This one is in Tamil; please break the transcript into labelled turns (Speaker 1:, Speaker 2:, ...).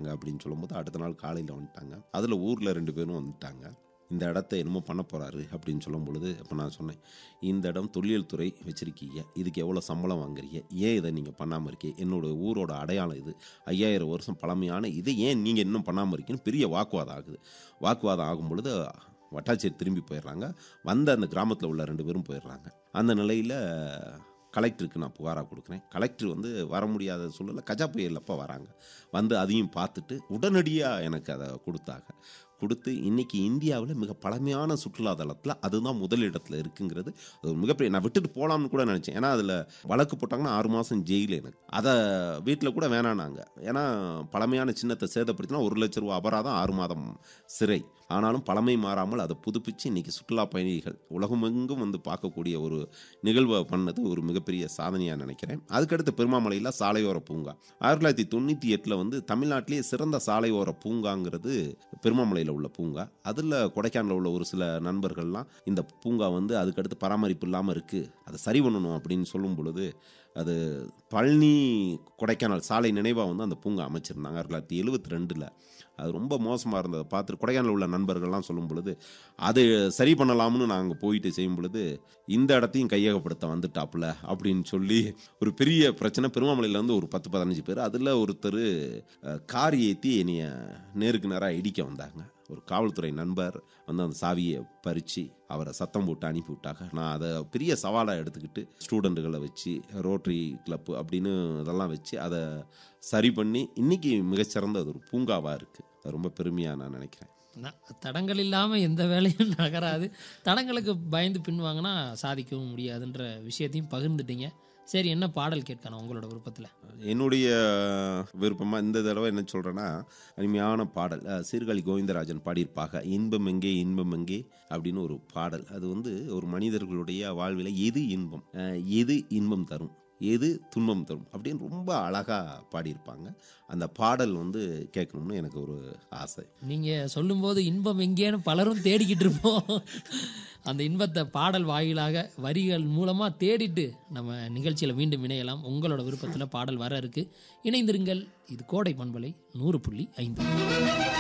Speaker 1: வந்துட்டாங்க அப்படின்னு சொல்லும்போது அடுத்த நாள் காலையில் வந்துட்டாங்க அதில் ஊரில் ரெண்டு பேரும் வந்துட்டாங்க இந்த இடத்த என்னமோ பண்ண போகிறாரு அப்படின்னு சொல்லும் பொழுது அப்போ நான் சொன்னேன் இந்த இடம் தொல்லியல் துறை வச்சுருக்கீங்க இதுக்கு எவ்வளோ சம்பளம் வாங்குறீங்க ஏன் இதை நீங்கள் பண்ணாமல் இருக்கீங்க என்னோட ஊரோட அடையாளம் இது ஐயாயிரம் வருஷம் பழமையான இதை ஏன் நீங்கள் இன்னும் பண்ணாமல் இருக்கீங்கன்னு பெரிய வாக்குவாதம் ஆகுது வாக்குவாதம் ஆகும் பொழுது வட்டாட்சியர் திரும்பி போயிடுறாங்க வந்த அந்த கிராமத்தில் உள்ள ரெண்டு பேரும் போயிடுறாங்க அந்த நிலையில் கலெக்டருக்கு நான் புகாராக கொடுக்குறேன் கலெக்டர் வந்து வர முடியாத சூழல்ல கஜா புயல் அப்போ வராங்க வந்து அதையும் பார்த்துட்டு உடனடியாக எனக்கு அதை கொடுத்தாங்க கொடுத்து இன்னைக்கு இந்தியாவில் மிக பழமையான சுற்றுலா தலத்தில் அதுதான் முதலிடத்தில் இருக்குங்கிறது அது ஒரு மிகப்பெரிய நான் விட்டுட்டு போகலாம்னு கூட நினச்சேன் ஏன்னா அதில் வழக்கு போட்டாங்கன்னா ஆறு மாதம் ஜெயில் எனக்கு அதை வீட்டில் கூட வேணானாங்க ஏன்னா பழமையான சின்னத்தை சேதப்படுத்தினா ஒரு லட்ச ரூபா அபராதம் ஆறு மாதம் சிறை ஆனாலும் பழமை மாறாமல் அதை புதுப்பிச்சு இன்னைக்கு சுற்றுலா பயணிகள் உலகமெங்கும் வந்து பார்க்கக்கூடிய ஒரு நிகழ்வை பண்ணது ஒரு மிகப்பெரிய சாதனையாக நினைக்கிறேன் அதுக்கடுத்து பெருமாமலையில் சாலையோர பூங்கா ஆயிரத்தி தொள்ளாயிரத்தி தொண்ணூற்றி எட்டில் வந்து தமிழ்நாட்டிலேயே சிறந்த சாலையோர பூங்காங்கிறது பெருமாமலையில் உள்ள பூங்கா அதில் கொடைக்கானலில் உள்ள ஒரு சில நண்பர்கள்லாம் இந்த பூங்கா வந்து அதுக்கடுத்து பராமரிப்பு இல்லாமல் இருக்குது அதை சரி பண்ணணும் அப்படின்னு சொல்லும் பொழுது அது பழனி கொடைக்கானல் சாலை நினைவாக வந்து அந்த பூங்கா அமைச்சிருந்தாங்க ஆயிரத்தி தொள்ளாயிரத்தி எழுபத்தி ரெண்டில் அது ரொம்ப மோசமாக இருந்ததை பார்த்துட்டு கொடைக்கானல் உள்ள நண்பர்கள்லாம் சொல்லும் பொழுது அது சரி பண்ணலாம்னு நாங்கள் போயிட்டு செய்யும் பொழுது இந்த இடத்தையும் கையகப்படுத்த வந்துட்டாப்புல அப்படின்னு சொல்லி ஒரு பெரிய பிரச்சனை பெருமாமலையில் வந்து ஒரு பத்து பதினஞ்சு பேர் அதில் ஒருத்தர் அஹ், கார் ஏற்றி என்னைய நேருக்கு நேராக இடிக்க வந்தாங்க ஒரு காவல்துறை நண்பர் வந்து அந்த சாவியை பறித்து அவரை சத்தம் போட்டு அனுப்பி விட்டாங்க நான் அதை பெரிய சவாலாக எடுத்துக்கிட்டு ஸ்டூடெண்ட்டுகளை வச்சு ரோட்டரி கிளப்பு அப்படின்னு இதெல்லாம் வச்சு அதை சரி பண்ணி இன்னைக்கு மிகச்சிறந்த அது ஒரு பூங்காவாக இருக்குது அது ரொம்ப பெருமையாக நான் நினைக்கிறேன்
Speaker 2: ந- தடங்கள் இல்லாமல் எந்த வேலையும் நகராது தடங்களுக்கு பயந்து பின்வாங்கினா சாதிக்கவும் முடியாதுன்ற விஷயத்தையும் பகிர்ந்துட்டீங்க சரி என்ன பாடல் கேட்கணும் உங்களோட விருப்பத்தில்
Speaker 1: என்னுடைய விருப்பமாக இந்த தடவை என்ன சொல்கிறேன்னா அருமையான பாடல் அஹ், சீர்காழி கோவிந்தராஜன் பாடியிருப்பாங்க இன்பம் எங்கே இன்பம் எங்கே அப்படின்னு ஒரு பாடல் அது வந்து ஒரு மனிதர்களுடைய வாழ்வில் எது இன்பம் அஹ், எது இன்பம் தரும் எது துன்பம் தரும் அப்படின்னு ரொம்ப அழகாக பாடியிருப்பாங்க அந்த பாடல் வந்து கேட்கணும்னு எனக்கு ஒரு ஆசை
Speaker 2: நீங்கள் சொல்லும்போது இன்பம் எங்கேன்னு பலரும் தேடிக்கிட்டு இருப்போம் அந்த இன்பத்தை பாடல் வாயிலாக வரிகள் மூலமாக தேடிட்டு நம்ம நிகழ்ச்சியில் மீண்டும் இணையலாம் உங்களோட விருப்பத்தில் பாடல் வர இருக்கு இணைந்திருங்கள் இது கோடை பண்பலை நூறு புள்ளி ஐந்து